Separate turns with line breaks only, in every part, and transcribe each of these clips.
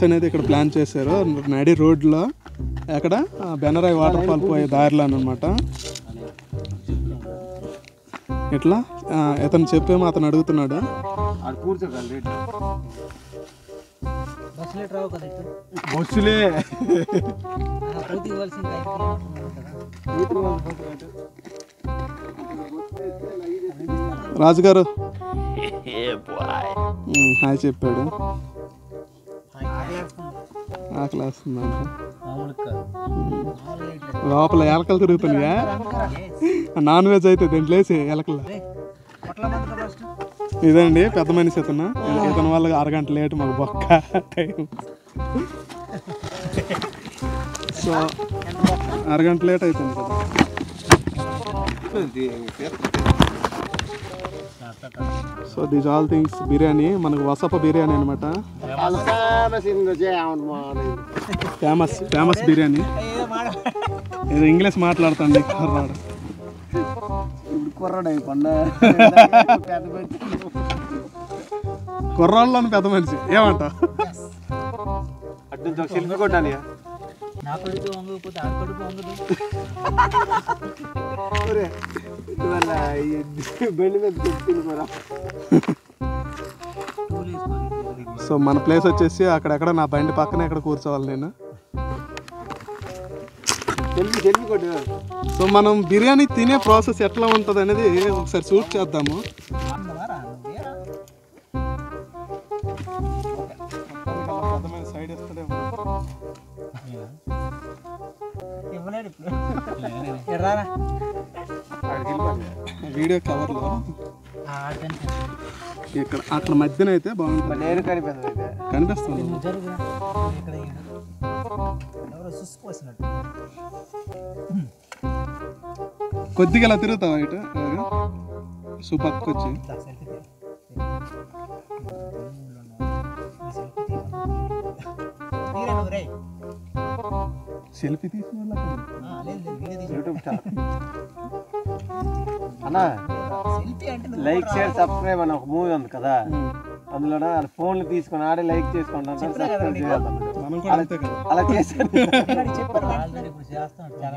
Batch అనేది ఇక్కడ plan చేశారు నడి రోడ్లో ఎక్కడ ఆ, బెనరాయి వాటర్ ఫాల్ పోయే దారిలో అనమాట ఇట్లా ఆ, ఇతను చెప్పేమో అతను అడుగుతున్నాడు
ఆడు కూర్చోగలరు రేట్
బస్సులో రావు కదా ఇటు
బస్సులే
పూర్తి ఇవ్వాల్సింది ఐదు కిలోమీటర్లు ఉంటుంది కదా
రాజుగారు ఉమ్, హాయ్ చెప్పాడు ఆకలి వేస్తుందంట లోపల ఎలకలు తిరుగుతున్నాయా నాన్ వెజ్ అయితే దీంట్లో వేసి ఎలకలు
పొట్ల మంది ఫస్ట్
ఇదండి పెద్ద మనిషి ఇతను ఇతని వల్ల అరగంట లేట్ మాకు బొక్క టైం సో అరగంట లేట్ అవుతుంది కదా so these all things biryani మనకు వసప బిర్యానీ అనమాట ఫేమస్ ఫేమస్ బిర్యానీ
ఏదో మాడ
ఏదో ఇంగ్లీష్ మాట్లాడుతాండి కుర్రాడు
ఇప్పుడు కుర్రాడు పండ పెద్ద పెద్ద
కుర్రాళ్ళని పెద్ద మనిషి ఏమంటావు
అడ్డు సెల్ఫీ కొట్టాలి
నా కొడుకు వంగకపోతే ఆడ కొడుకు వంగదు
బండి మీద తినుకోరా
టూల్ వేసుకోవాలి
సో మన ప్లేస్ వచ్చేసి అక్కడెక్కడ నా బండి పక్కనే ఇక్కడ కూర్చోవాలి నేను
సెల్ఫీ సెల్ఫీ కొట్టు
సో మనం బిర్యానీ తినే ప్రాసెస్ ఎట్లా ఉంటుంది అనేది ఒకసారి షూట్ చేద్దాము
అన్నవారా నువ్వేరా
సైడ్
ఇవ్వలేడు ఇప్పుడు ఎర్రారా
వీడియో కవర్లో
ఆడతాను
ఇక్కడ అక్కడ మధ్యన అయితే బాగుంటుంది
నేను కనిపెడతాను అయితే
కనిపిస్తుంది
నువ్వు జరుగురా ఇక్కడ ఈడు. ఎవరో సుసుకోసినట్టు
కొద్దిగా ఇలా తిరుగుతావా ఇటు సో పక్కకు వచ్చి
సెల్ఫీ తీరా నువ్వు రే
సెల్ఫీ తీసిన వాళ్ళకి.
లేదు లేదు వీడియో తీసి
యూట్యూబ్ ఛానల్ అన్నా
సెల్ఫీ అంటే నువ్వు
లైక్ షేర్ సబ్స్క్రైబ్ అని ఒక మూవీ ఉంది కదా అందులో ఫోన్లు తీసుకొని ఆడే లైక్ చేసుకుంటాను సబ్స్క్రైబ్ చేయాలి
మనం కూడా అంతే కదా
అలా చేశాను
చెప్పారు ఆల్రెడీ ఇప్పుడు చేస్తాను చాలా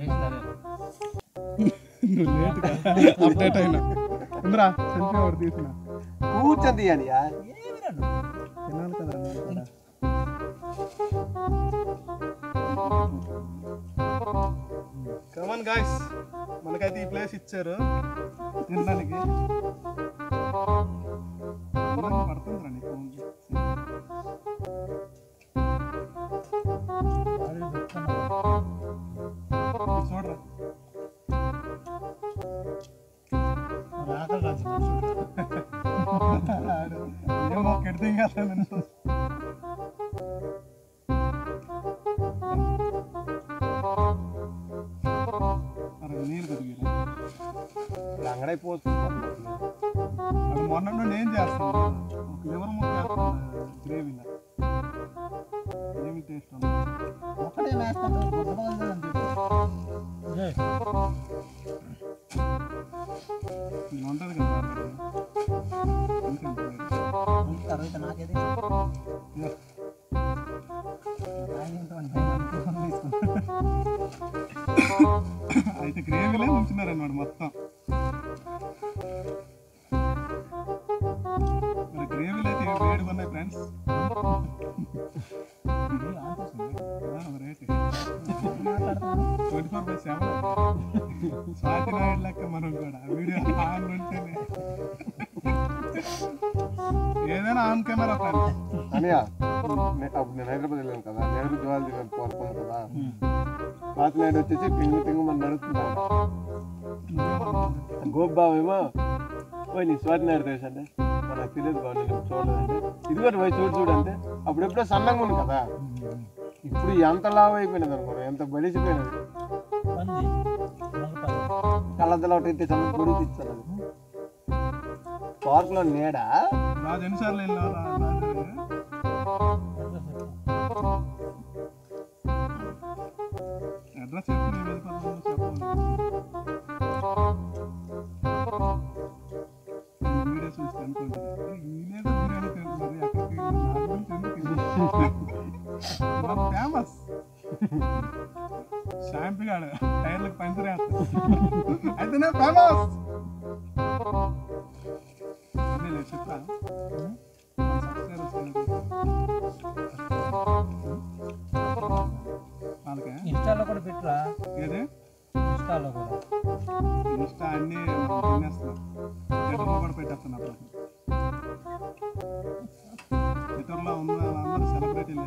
నువ్వు లేట్గా అప్డేట్ అయినా ఉందిరా సెల్ఫీ ఒకటి తీసిన
కూర్చొని తీయాలి
ఏమిరా నువ్వు
తినాలి కదా నేను కూడా. కమాన్ గాయ్స్ మనకైతే ఈ ప్లేస్ ఇచ్చారు తినడానికి అందంగా పడుతుందిరా నీ ఫోన్ చూడరా
ఆకలి రాజు
ఆడు ఏమో కెడితే కదా నేను అరే నీరు కొద్దిగా
అంగడై పోతుంది
అది మొన్న నుండి ఏం చేస్తాను ఒక లివర్ ముక్క వేస్తాను గ్రేవీలో ఏమి టేస్ట్ ఉంది
ఒకటే వేస్తాను గుడ్డబాగుంది అని
ఇది ఉంటుంది కదా ఎందుకంటే
చెప్పి తర్వాత నాకేది
ఇదో.
ఆయన ఏంటో అని భయం అనుకోని తీసుకున్నాను.
అయితే గ్రేవీలే ఉంచున్నారన్నమాట మొత్తం మరి గ్రేవీలు అయితే ఇవి వేడిగా ఉన్నాయి ఫ్రెండ్స్
ఇది ఆన్ చేసింది.
Rate twenty four by seven Swathi Naidu లెక్క మనం కూడా వీడియో ఆన్ ఉంటేనే ఏదైనా ఆన్ కెమెరా ఫ్రెండ్స్
అనియా నే- అప్పుడు నేను హైదరాబాద్ వెళ్ళాను కదా నెహ్రూ జవాహర్ దిగాను పోనుకున్నాను కదా రాత్రి నైట్ వచ్చేసి టింగు టింగు మన నడుస్తున్నాను గోబ్బాబు ఏమో పోయి నీ స్వాతి నాయుడు తెలుసు అంటే నాకు తెలియదు బాబు నేను చూడలేదంటే ఇదిగోటి పోయి చూడు చూడు అంటే అప్పుడు ఎప్పుడో సన్నంగా ఉంది కదా ఇప్పుడు ఎంత లావు అయిపోయినది అనుకో ఎంత బలిసిపోయినది
ఉంది. వంగపాలు.
కళ్ళద్దలో ఒకటి చల్ల గొడుగు ఇచ్చాను పార్క్ లో నీడ
రాజు ఎన్నిసార్లు వెళ్ళినా రాజు అడ్రస్ చెప్పి నేను వెళ్ళిపోతాను చెప్పాలి వీడియో చూస్తే అనుకోండి వీళ్ళేదో బిర్యానీ తింటున్నారు ఎక్కడికి వెళ్ళి నా గురించి ఎందుకు ఇది? ఫేమస్ షాంపీ గాడు టైర్లకు పంచర్ వేస్తాడు అయితేనే ఫేమస్ అదే నేను చెప్తా వాళ్ళకే
ఇన్స్టాలో కూడా పెట్టురా
ఏది
ఇన్స్టాలో కూడా
ఇన్స్టా అన్ని తినేస్తున్నాం ట్విట్టర్లో కూడా పెట్టేస్తున్నా అప్పుడు ట్విట్టర్లో ఉన్న అందరూ సెలబ్రిటీలే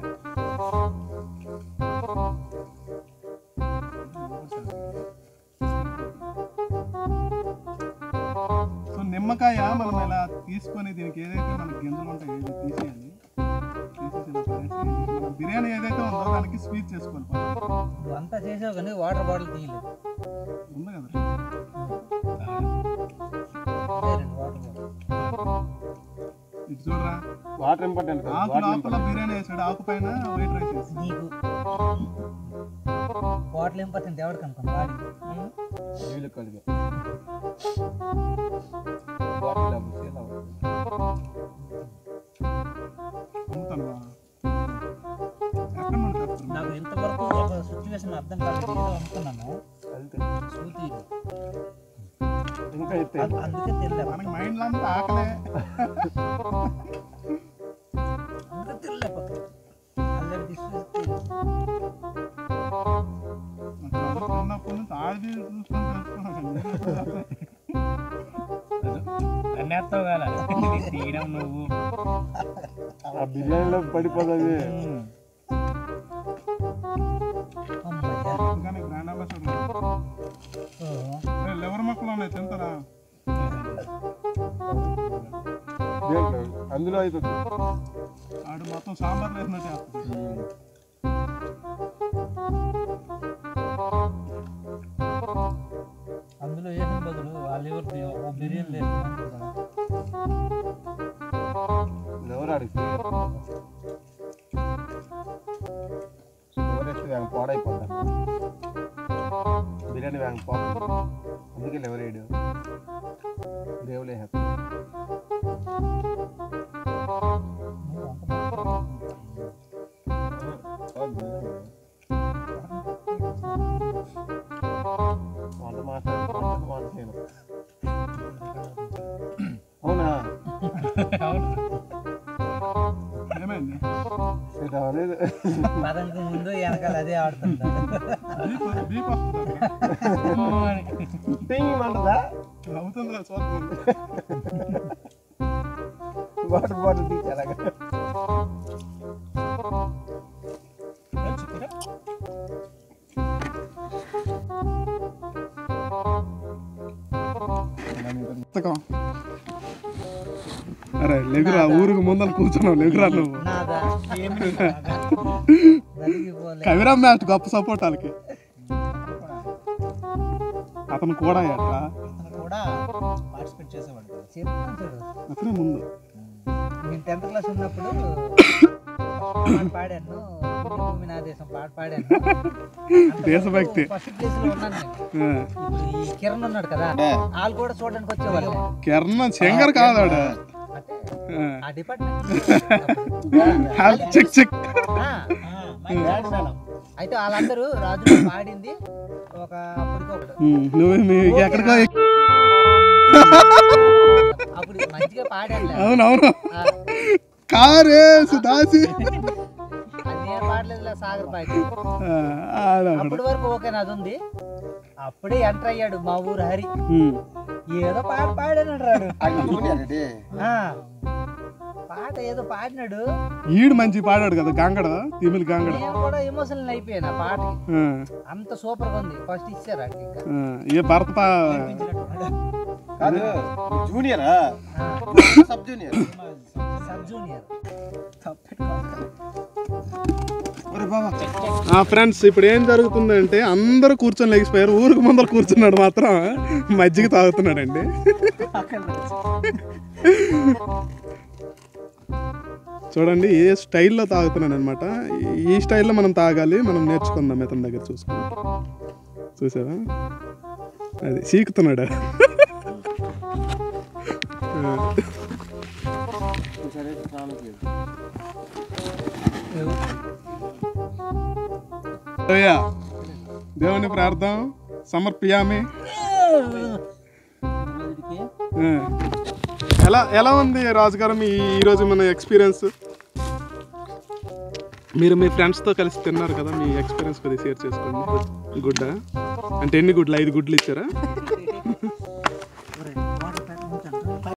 సో నిమ్మకాయ మనం ఇలా తీసుకొని దీనికి ఏదైతే మనకి గింజలు ఉంటాయో ఇవి తీసేయాలి తీసేసి ఇలా పడేసి మనం బిర్యానీ ఏదైతే ఉందో దానికి స్వీట్ చేసుకోవాలి first.
నువ్వు అంతా చేసావు కానీ వాటర్ బాటిల్ తీయలేదు
ఉంది కదా
అదే రెండు వాటర్ బాటిల్
ఇది చూడరా
వాటర్ ఇంపార్టెంట్ కదా
ఆకు
వాటర్
లోపల బిర్యానీ వేసాడు ఆకు పైన వైట్ రైస్ వేసి
నీకు బాటిల్ ఇంపార్టెంట్ ఎవరికి అనుకున్నా వాడి
నీళ్ళు కలిగి వాటర్ డబ్బు సేల్ అవ్వదు
అమ్ముతాను బా. ఎక్కడ నుండి తెస్తారు?
నాకు ఇంతవరకు ఒక సిచ్యువేషన్ అర్థం కాలేదు ఏదో అనుకున్నాను
అంతే
శృతి
ఇంకా అయితే
అం- అందుకే తెలియదు
మనకి మైండ్ అంతా ఆకలే
అందుకే తెలియదు ఆల్రెడీ తీసుకొస్తే
నాకు రోజు చిన్నప్పటి నుంచి ఆడి చూసుకొని తెలుసుకున్నాను
అన్నేస్తావు కదా తీయడం నువ్వు
ఆ బిర్యానీలో పడిపోతుంది
అమ్మయ్యా
కానీ బ్రాండ్ అంబాసిడర్
ఓహో.
లివర్ మొక్కలు ఉన్నాయి తింటారా
దేంట్లో అందులో అవుతుంది
ఆడు మొత్తం సాంబార్లో వేసినట్టు చేస్తుంది
అందులో వేసిన బదులు ఆ లివర్ ఓ బిర్యానీ లేదు కదా
ఎవరు అడిగి ఎవరు వేస్తే వేగం పాడైపోద్దా బిర్యానీ వేగం పోతుంది అందుకే ఎవరు వేయడు దేవులే హ్యాపీ
నువ్వు అంత మాట్లాడు.
వంట మాట్లాడి వంట మాట చేయను అవునా
ఏమైంది
సెట్ అవ్వలేదు
పదంకి ముందు వెనకాల అదే ఆడుతుంటా
బీప్ బీప్ వస్తుంది అక్కడ.
పింగ్ మంటదా
అవుతుంది కదా చూస్తుంది
వాటర్ బాటిల్ తీసి అలాగా
పుస్తకం అరే లేకురా ఊరికి ముందర కూర్చున్నావు లేకురా నువ్వు
నాదా నలిగిపోలే
కవిరా మ్యాచ్ గొప్ప సపోర్ట్ వాళ్ళకి అతను కూడా అయ్యాడ్రా
అతను కూడా పార్టిసిపేట్ చేసేవాడు కదా.
చెప్తాను చూడు
అతనే ముందు
నేను టెన్త్ క్లాస్ ఉన్నప్పుడు పాట పాడాను పుణ్య భూమి నా దేశం పాట పాడాను
దేశభక్తి.
ఫస్ట్ ప్లేస్ లో ఉన్నాను నేను
ఆ,
ఇప్పుడు ఈ కిరణ్ ఉన్నాడు కదా వాళ్ళు కూడా చూడడానికి వచ్చేవాళ్ళు
కిరణ్ శంకర్ కాదాడు
అంటే
ఆ,
ఆ డిపార్ట్మెంట్
ఆ, చెక్ చెక్
ఆ,
ఆ, మై డాడ్ మేడం.
అయితే వాళ్ళందరూ రాజు పాడింది ఒక అప్పటికి ఒకటి
ఉమ్, నువ్వు మీ ఎక్కడికో ఎక్-
అప్పుడు మంచిగా పాడాను
అవునవును కారే సుదాసి
అది నేను పాడలేదు సాగర్ పాడి
ఆ, ఆడాడు.
అప్పటి వరకు ఓకే నాది ఉంది అప్పుడే ఎంటర్ అయ్యాడు మా ఊరు హరి
ఉమ్,
ఏదో పాట పాడాడు రాడు ఆ, పాట ఏదో పాడినాడు
ఈడు మంచి పాడాడు కదా గంగడ తిమిలి గంగడ
నేను కూడా ఎమోషనల్ అయిపోయాను ఆ పాటకి
ఆ,
అంత సూపర్ గా ఉంది ఫస్ట్ ఇచ్చారు అటు ఇంకా
ఆ, ఏ భరత పా
కాదు జూనియరా sub junior
sub junior
friends ఇప్పుడు ఏం జరుగుతుందంటే అందరూ కూర్చొని లేచిపోయారు ఊరికి ముందర కూర్చున్నాడు మాత్రం మజ్జిగ తాగుతున్నాడండి చూడండి ఏ స్టైల్లో తాగుతున్నాడు అనమాట ఈ స్టైల్లో మనం తాగాలి మనం నేర్చుకుందాం ఇతని దగ్గర చూసుకుంటాం చూసావా అది చీకుతున్నాడు
సరే స్నానం చేయాలి
అయ్యా దేవుని ప్రార్థన సమర్పియామి ఆ. ఎలా ఎలా ఉంది రాజుగారు మీ ఈరోజు మన ఎక్స్పీరియన్స్ మీరు మీ ఫ్రెండ్స్తో కలిసి తిన్నారు కదా మీ ఎక్స్పీరియన్స్ కొద్దిగా షేర్ చేసుకోండి గుడ్డ అంటే ఎన్ని గుడ్లు ఐదు గుడ్లు ఇచ్చారా